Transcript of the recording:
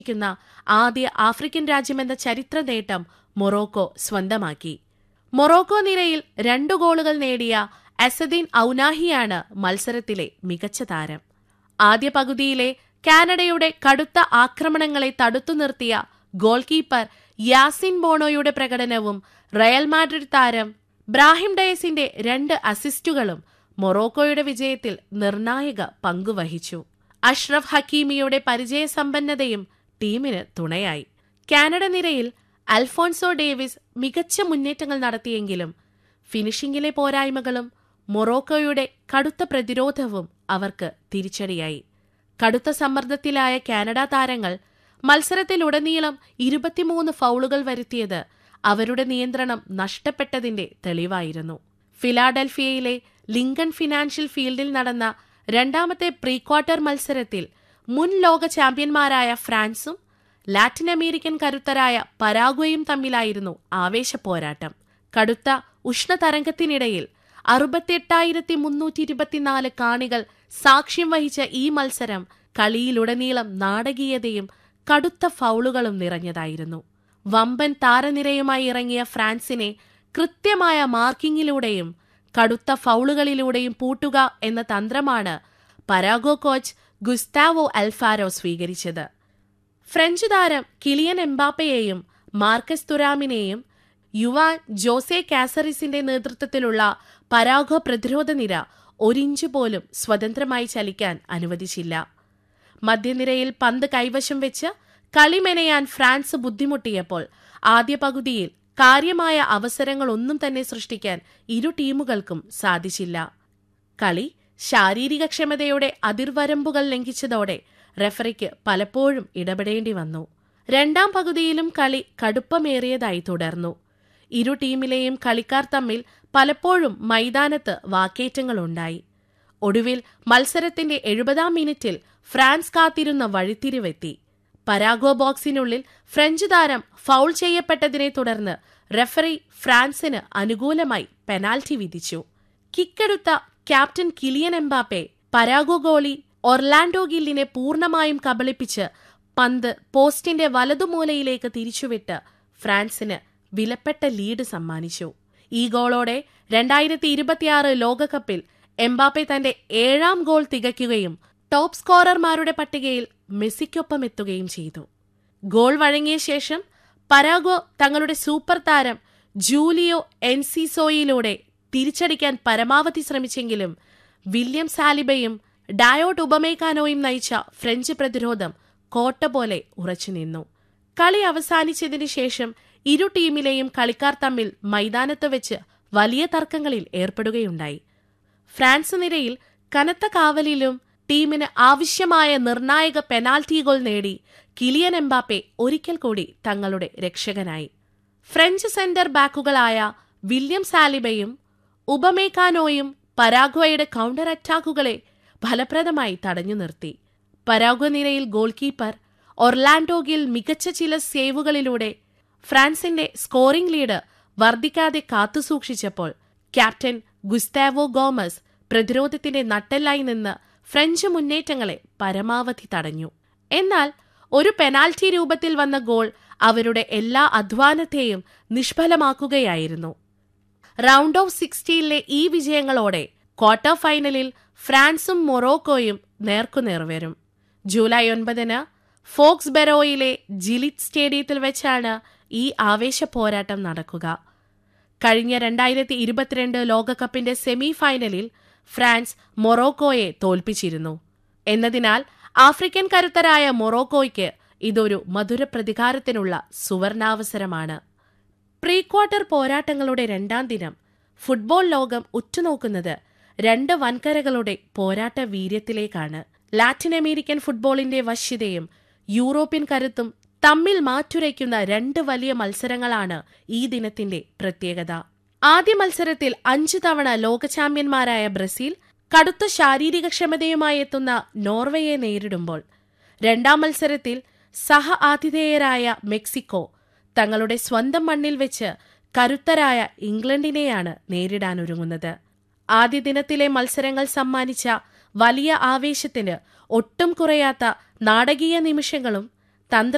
ക്കുന്ന ആദ്യ ആഫ്രിക്കൻ രാജ്യമെന്ന ചരിത്ര നേട്ടം മൊറോക്കോ സ്വന്തമാക്കി മൊറോക്കോ നിരയിൽ രണ്ടു ഗോളുകൾ നേടിയ അസദീൻ ഔനാഹിയാണ് മത്സരത്തിലെ മികച്ച താരം ആദ്യ പകുതിയിലെ കാനഡയുടെ കടുത്ത ആക്രമണങ്ങളെ തടുത്തു നിർത്തിയ ഗോൾ കീപ്പർ യാസിൻ ബോണോയുടെ പ്രകടനവും റയൽ മാഡ്രിഡ് താരം ബ്രാഹിം ഡയസിന്റെ രണ്ട് അസിസ്റ്റുകളും മൊറോക്കോയുടെ വിജയത്തിൽ നിർണായക പങ്കുവഹിച്ചു അഷ്റഫ് ഹക്കീമിയുടെ പരിചയസമ്പന്നതയും ടീമിന് തുണയായി കാനഡ നിരയിൽ അൽഫോൺസോ ഡേവിസ് മികച്ച മുന്നേറ്റങ്ങൾ നടത്തിയെങ്കിലും ഫിനിഷിംഗിലെ പോരായ്മകളും മൊറോക്കോയുടെ കടുത്ത പ്രതിരോധവും അവർക്ക് തിരിച്ചടിയായി കടുത്ത സമ്മർദ്ദത്തിലായ കാനഡ താരങ്ങൾ മത്സരത്തിലുടനീളം ഇരുപത്തിമൂന്ന് ഫൗളുകൾ വരുത്തിയത് അവരുടെ നിയന്ത്രണം നഷ്ടപ്പെട്ടതിന്റെ തെളിവായിരുന്നു ഫിലാഡൽഫിയയിലെ ലിങ്കൺ ഫിനാൻഷ്യൽ ഫീൽഡിൽ നടന്ന രണ്ടാമത്തെ പ്രീ ക്വാർട്ടർ മത്സരത്തിൽ മുൻ ലോക ചാമ്പ്യന്മാരായ ഫ്രാൻസും ലാറ്റിൻ അമേരിക്കൻ കരുത്തരായ പരാഗ്വയും തമ്മിലായിരുന്നു ആവേശ പോരാട്ടം കടുത്ത ഉഷ്ണതരംഗത്തിനിടയിൽ അറുപത്തിയെട്ടായിരത്തി മുന്നൂറ്റി ഇരുപത്തിനാല് കാണികൾ സാക്ഷ്യം വഹിച്ച ഈ മത്സരം കളിയിലുടനീളം നാടകീയതയും കടുത്ത ഫൗളുകളും നിറഞ്ഞതായിരുന്നു വമ്പൻ താരനിരയുമായി ഇറങ്ങിയ ഫ്രാൻസിനെ കൃത്യമായ മാർക്കിങ്ങിലൂടെയും കടുത്ത ഫൗളുകളിലൂടെയും പൂട്ടുക എന്ന തന്ത്രമാണ് പരാഗോ കോച്ച് ഗുസ്താവോ അൽഫാരോ സ്വീകരിച്ചത് ഫ്രഞ്ച് താരം കിലിയൻ എംബാപ്പയെയും മാർക്കസ് തുരാമിനെയും യുവാൻ ജോസെ കാസറിസിന്റെ നേതൃത്വത്തിലുള്ള പരാഗോ പ്രതിരോധ നിര ഒരിഞ്ച് പോലും സ്വതന്ത്രമായി ചലിക്കാൻ അനുവദിച്ചില്ല മധ്യനിരയിൽ പന്ത് കൈവശം വെച്ച് കളിമെനയാൻ ഫ്രാൻസ് ബുദ്ധിമുട്ടിയപ്പോൾ ആദ്യ പകുതിയിൽ കാര്യമായ അവസരങ്ങളൊന്നും തന്നെ സൃഷ്ടിക്കാൻ ഇരു ടീമുകൾക്കും സാധിച്ചില്ല കളി ശാരീരികക്ഷമതയുടെ അതിർവരമ്പുകൾ ലംഘിച്ചതോടെ റെഫറിക്ക് പലപ്പോഴും ഇടപെടേണ്ടി വന്നു രണ്ടാം പകുതിയിലും കളി കടുപ്പമേറിയതായി തുടർന്നു ഇരു ടീമിലെയും കളിക്കാർ തമ്മിൽ പലപ്പോഴും മൈതാനത്ത് വാക്കേറ്റങ്ങളുണ്ടായി ഒടുവിൽ മത്സരത്തിന്റെ എഴുപതാം മിനിറ്റിൽ ഫ്രാൻസ് കാത്തിരുന്ന വഴിത്തിരിവെത്തി പരാഗോ ബോക്സിനുള്ളിൽ ഫ്രഞ്ച് താരം ഫൗൾ ചെയ്യപ്പെട്ടതിനെ തുടർന്ന് റെഫറി ഫ്രാൻസിന് അനുകൂലമായി പെനാൽറ്റി വിധിച്ചു കിക്കെടുത്ത captain Kylian Mbappe Paraguay goalie Orlando ഗില്ലിനെ പൂർണ്ണമായും കബളിപ്പിച്ച് പന്ത് പോസ്റ്റിന്റെ വലതുമൂലയിലേക്ക് തിരിച്ചുവിട്ട് ഫ്രാൻസിന് വിലപ്പെട്ട ലീഡ് സമ്മാനിച്ചു ഈ ഗോളോടെ രണ്ടായിരത്തി ഇരുപത്തിയാറ് ലോകകപ്പിൽ എംബാപ്പെ തന്റെ ഏഴാം ഗോൾ തികയ്ക്കുകയും ടോപ്പ് സ്കോറർമാരുടെ പട്ടികയിൽ മെസ്സിക്കൊപ്പം എത്തുകയും ചെയ്തു ഗോൾ വഴങ്ങിയ ശേഷം പരാഗോ തങ്ങളുടെ സൂപ്പർ താരം ജൂലിയോ എൻസിസോയിലൂടെ തിരിച്ചടിക്കാൻ പരമാവധി ശ്രമിച്ചെങ്കിലും വില്യം സാലിബയും ഡയോട്ട് ഉപമേക്കാനോയും നയിച്ച ഫ്രഞ്ച് പ്രതിരോധം കോട്ട പോലെ ഉറച്ചുനിന്നു കളി അവസാനിച്ചതിനു ശേഷം ഇരു ടീമിലെയും കളിക്കാർ തമ്മിൽ മൈതാനത്ത് വെച്ച് വലിയ തർക്കങ്ങളിൽ ഏർപ്പെടുകയുണ്ടായി ഫ്രാൻസ് നിരയിൽ കനത്ത കാവലിലും ടീമിന് ആവശ്യമായ നിർണായക പെനാൽറ്റി ഗോൾ നേടി കിലിയൻ എംബാപ്പെ ഒരിക്കൽ കൂടി തങ്ങളുടെ രക്ഷകനായി ഫ്രഞ്ച് സെന്റർ ബാക്കുകളായ വില്യം സാലിബയും ഉപമേക്കാനോയും പരാഗ്വയുടെ കൗണ്ടർ അറ്റാക്കുകളെ ഫലപ്രദമായി തടഞ്ഞു നിർത്തി പരാഗ്വ നിരയിൽ ഗോൾ കീപ്പർ ഒർലാൻഡോ ഗിൽ മികച്ച ചില സേവുകളിലൂടെ ഫ്രാൻസിന്റെ സ്കോറിംഗ് ലീഡ് വർദ്ധിക്കാതെ കാത്തുസൂക്ഷിച്ചപ്പോൾ ക്യാപ്റ്റൻ ഗുസ്താവോ ഗോമസ് പ്രതിരോധത്തിന്റെ നട്ടെല്ലായി നിന്ന് ഫ്രഞ്ച് മുന്നേറ്റങ്ങളെ പരമാവധി തടഞ്ഞു എന്നാൽ ഒരു പെനാൽറ്റി രൂപത്തിൽ വന്ന ഗോൾ അവരുടെ എല്ലാ അധ്വാനത്തെയും നിഷ്ഫലമാക്കുകയായിരുന്നു റൗണ്ട് ഓഫ് സിക്സ്റ്റീനിലെ ഈ വിജയങ്ങളോടെ ക്വാർട്ടർ ഫൈനലിൽ ഫ്രാൻസും മൊറോക്കോയും നേർക്കുനേർ വരും ജൂലൈ ഒൻപതിന് ഫോക്സ് ബെറോയിലെ ജിലിറ്റ് സ്റ്റേഡിയത്തിൽ വെച്ചാണ് ഈ ആവേശ പോരാട്ടം നടക്കുക കഴിഞ്ഞ രണ്ടായിരത്തി ഇരുപത്തിരണ്ട് ലോകകപ്പിന്റെ സെമി ഫൈനലിൽ ഫ്രാൻസ് മൊറോക്കോയെ തോൽപ്പിച്ചിരുന്നു എന്നതിനാൽ ആഫ്രിക്കൻ കരുത്തരായ മൊറോക്കോയ്ക്ക് ഇതൊരു മധുര പ്രതികാരത്തിനുള്ള സുവർണാവസരമാണ് പ്രീ ക്വാർട്ടർ പോരാട്ടങ്ങളുടെ രണ്ടാം ദിനം ഫുട്ബോൾ ലോകം ഉറ്റുനോക്കുന്നത് രണ്ട് വൻകരകളുടെ പോരാട്ട വീര്യത്തിലേക്കാണ് ലാറ്റിൻ അമേരിക്കൻ ഫുട്ബോളിന്റെ വശ്യതയും യൂറോപ്യൻ കരുത്തും തമ്മിൽ മാറ്റുരയ്ക്കുന്ന രണ്ട് വലിയ മത്സരങ്ങളാണ് ഈ ദിനത്തിന്റെ പ്രത്യേകത ആദ്യ മത്സരത്തിൽ അഞ്ചു തവണ ലോക ചാമ്പ്യന്മാരായ ബ്രസീൽ കടുത്ത ശാരീരികക്ഷമതയുമായി എത്തുന്ന നോർവേയെ നേരിടുമ്പോൾ രണ്ടാം മത്സരത്തിൽ സഹ ആതിഥേയരായ മെക്സിക്കോ തങ്ങളുടെ സ്വന്തം മണ്ണിൽ വെച്ച് കരുത്തരായ ഇംഗ്ലണ്ടിനെയാണ് നേരിടാനൊരുങ്ങുന്നത് ആദ്യ ദിനത്തിലെ മത്സരങ്ങൾ സമ്മാനിച്ച വലിയ ആവേശത്തിന് ഒട്ടും കുറയാത്ത നാടകീയ നിമിഷങ്ങളും തന്ത്ര